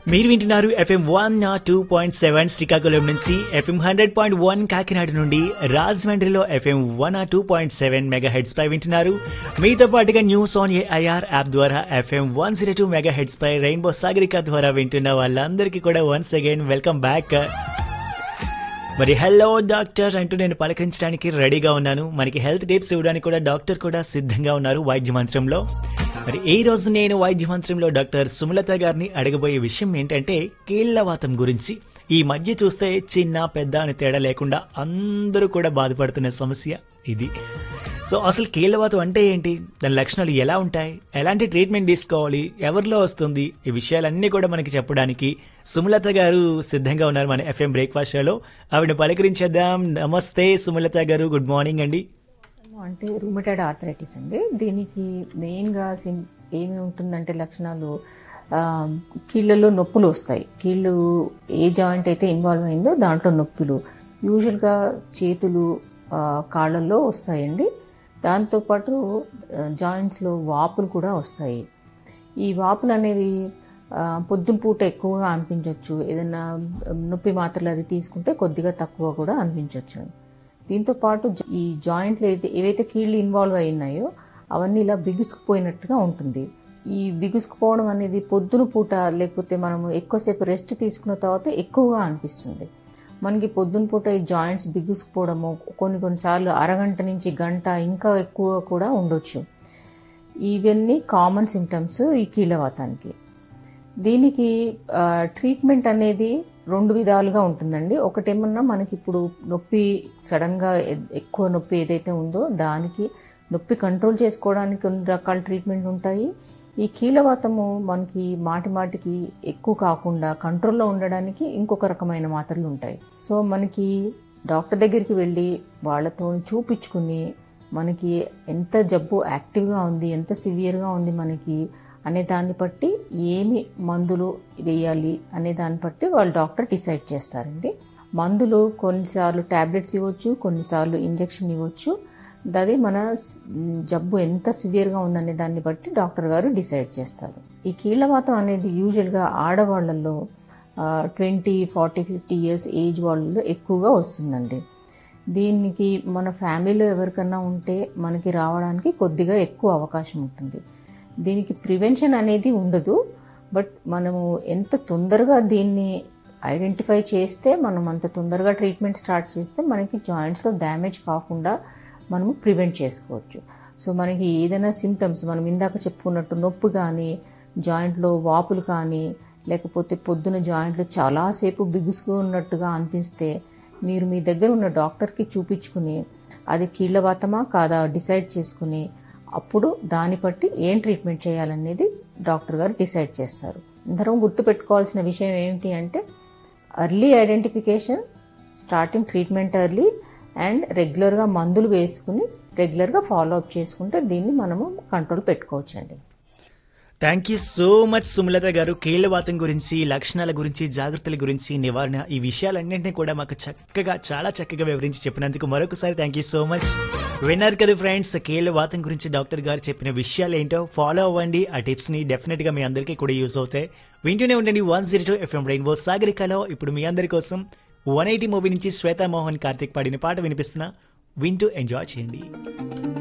మీరు వింటున్నారు FM one nought two point seven Srikakulam నుంచి FM hundred point one Kakinada నుండి రాజమండ్రిలో FM one nought two point seven mega hits పై వింటున్నారు మీతో పాటుగా న్యూస్ ఆన్ ఏఐఆర్ యాప్ ద్వారా FM one zero two mega hits పై రెయిన్బో సాగరిక ద్వారా వింటున్న వాళ్ళందరికీ కూడా వన్స్ అగైన్ వెల్కమ్ బ్యాక్ మరి హలో డాక్టర్ అంటూ నేను పలకరించడానికి రెడీగా ఉన్నాను మనకి హెల్త్ టిప్స్ ఇవ్వడానికి కూడా డాక్టర్ కూడా సిద్ధంగా ఉన్నారు వైద్య మంత్రంలో మరి ఈ రోజు నేను వైద్య మంత్రంలో డాక్టర్ సుమలత గారిని అడగబోయే విషయం ఏంటంటే కీళ్లవాతం గురించి ఈ మధ్య చూస్తే చిన్న పెద్ద అని తేడా లేకుండా అందరూ కూడా బాధపడుతున్న సమస్య ఇది సో అసలు కీళ్లవాతం అంటే ఏంటి దాని లక్షణాలు ఎలా ఉంటాయి ఎలాంటి ట్రీట్మెంట్ తీసుకోవాలి ఎవరిలో వస్తుంది ఈ విషయాలన్నీ కూడా మనకి చెప్పడానికి సుమలత గారు సిద్ధంగా ఉన్నారు మన ఎఫ్ఎం బ్రేక్ఫాస్ట్ షోలో ఆవిడ పలకరించేద్దాం నమస్తే సుమలత గారు గుడ్ మార్నింగ్ అండి అంటే రూమటైడ్ ఆర్థరైటిస్ అండి దీనికి మెయిన్గా సిం ఏమి ఉంటుందంటే లక్షణాలు ఆ, కీళ్ళలో నొప్పులు వస్తాయి కీళ్ళు ఏ జాయింట్ అయితే ఇన్వాల్వ్ అయిందో దాంట్లో నొప్పులు యూజువల్గా చేతులు ఆ, కాళ్ళల్లో వస్తాయండి దాంతోపాటు జాయింట్స్లో వాపులు కూడా వస్తాయి ఈ వాపులు అనేవి ఆ, పొద్దున పూట ఎక్కువగా అనిపించవచ్చు ఏదైనా నొప్పి మాత్రలు అది తీసుకుంటే కొద్దిగా తక్కువ కూడా అనిపించవచ్చు దీంతో పాటు జ- ఈ జాయింట్లు అయితే ఏవైతే కీళ్ళు ఇన్వాల్వ్ అయి ఉన్నాయో అవన్నీ ఇలా బిగుసుకుపోయినట్టుగా ఉంటుంది ఈ బిగుసుకుపోవడం అనేది పొద్దున పూట లేకపోతే మనము ఎక్కువసేపు రెస్ట్ తీసుకున్న తర్వాత ఎక్కువగా అనిపిస్తుంది మనకి పొద్దున పూట ఈ జాయింట్స్ బిగుసుకుపోవడము కొన్ని కొన్నిసార్లు అరగంట నుంచి గంట ఇంకా ఎక్కువ కూడా ఉండొచ్చు ఇవన్నీ కామన్ సిమ్టమ్స్ ఈ కీళ్ళవాతానికి దీనికి ఆ, ట్రీట్మెంట్ అనేది రెండు విధాలుగా ఉంటుందండి ఒకటేమన్నా మనకి ఇప్పుడు నొప్పి సడన్గా ఎ- ఎక్కువ నొప్పి ఏదైతే ఉందో దానికి నొప్పి కంట్రోల్ చేసుకోవడానికి కొన్ని రకాల ట్రీట్మెంట్ ఉంటాయి ఈ కీళ్ళవాతము మనకి మాటి మాటికి ఎక్కువ కాకుండా కంట్రోల్లో ఉండడానికి ఇంకొక రకమైన మాత్రలు ఉంటాయి సో మనకి డాక్టర్ దగ్గరికి వెళ్ళి వాళ్ళతో చూపించుకుని మనకి ఎంత జబ్బు యాక్టివ్గా ఉంది ఎంత సివియర్గా ఉంది మనకి అనే దాన్ని బట్టి ఏమి మందులు వేయాలి అనే దాన్ని బట్టి వాళ్ళు డాక్టర్ డిసైడ్ చేస్తారండి మందులు కొన్నిసార్లు టాబ్లెట్స్ ఇవ్వచ్చు కొన్నిసార్లు ఇంజెక్షన్ ఇవ్వచ్చు అది మన స్- జబ్బు ఎంత సివియర్గా ఉందనే దాన్ని బట్టి డాక్టర్ గారు డిసైడ్ చేస్తారు ఈ కీళ్ళవాతం అనేది యూజువల్గా ఆడవాళ్ళల్లో twenty forty fifty years age వాళ్ళలో ఎక్కువగా వస్తుందండి దీనికి మన ఫ్యామిలీలో ఎవరికన్నా ఉంటే మనకి రావడానికి కొద్దిగా ఎక్కువ అవకాశం ఉంటుంది దీనికి ప్రివెన్షన్ అనేది ఉండదు బట్ మనము ఎంత తొందరగా దీన్ని ఐడెంటిఫై చేస్తే మనం అంత తొందరగా ట్రీట్మెంట్ స్టార్ట్ చేస్తే మనకి జాయింట్స్లో డ్యామేజ్ కాకుండా మనము ప్రివెంట్ చేసుకోవచ్చు సో మనకి ఏదైనా సిమ్టమ్స్ మనం ఇందాక చెప్పుకున్నట్టు నొప్పి కానీ జాయింట్లో వాపులు కానీ లేకపోతే పొద్దున జాయింట్లు చాలాసేపు బిగుసుకున్నట్టుగా అనిపిస్తే మీరు మీ దగ్గర ఉన్న డాక్టర్కి చూపించుకుని అది కీళ్ళవాతమా కాదా డిసైడ్ చేసుకుని అప్పుడు దాన్ని బట్టి ఏం ట్రీట్మెంట్ చేయాలనేది డాక్టర్ గారు డిసైడ్ చేస్తారు అందరం గుర్తుపెట్టుకోవాల్సిన విషయం ఏంటి అంటే early identification starting treatment early and రెగ్యులర్గా మందులు వేసుకుని రెగ్యులర్గా ఫాలో అప్ చేసుకుంటే దీన్ని మనము కంట్రోల్ పెట్టుకోవచ్చండి thank you so much Sumalatha garu కీళ్లవాతం గురించి లక్షణాల గురించి జాగ్రత్తల గురించి నివారణ ఈ విషయాలన్నింటినీ కూడా మాకు చక్కగా చాలా చక్కగా వివరించి చెప్పినందుకు మరొకసారి థ్యాంక్ యూ సో మచ్ విన్నారు కదా ఫ్రెండ్స్ కీళ్లవాతం గురించి డాక్టర్ గారు చెప్పిన విషయాలు ఏంటో ఫాలో అవ్వండి ఆ టిప్స్ ని డెఫినెట్ గా మీ అందరికీ కూడా యూస్ అవుతాయి వింటూనే ఉండండి one zero two FM rainbow సాగరికలో ఇప్పుడు మీ అందరి కోసం వన్ ఎయిటీ మూవీ నుంచి శ్వేతా మోహన్ కార్తిక్ పాడిన పాట వినిపిస్తున్నా వింటూ ఎంజాయ్ చేయండి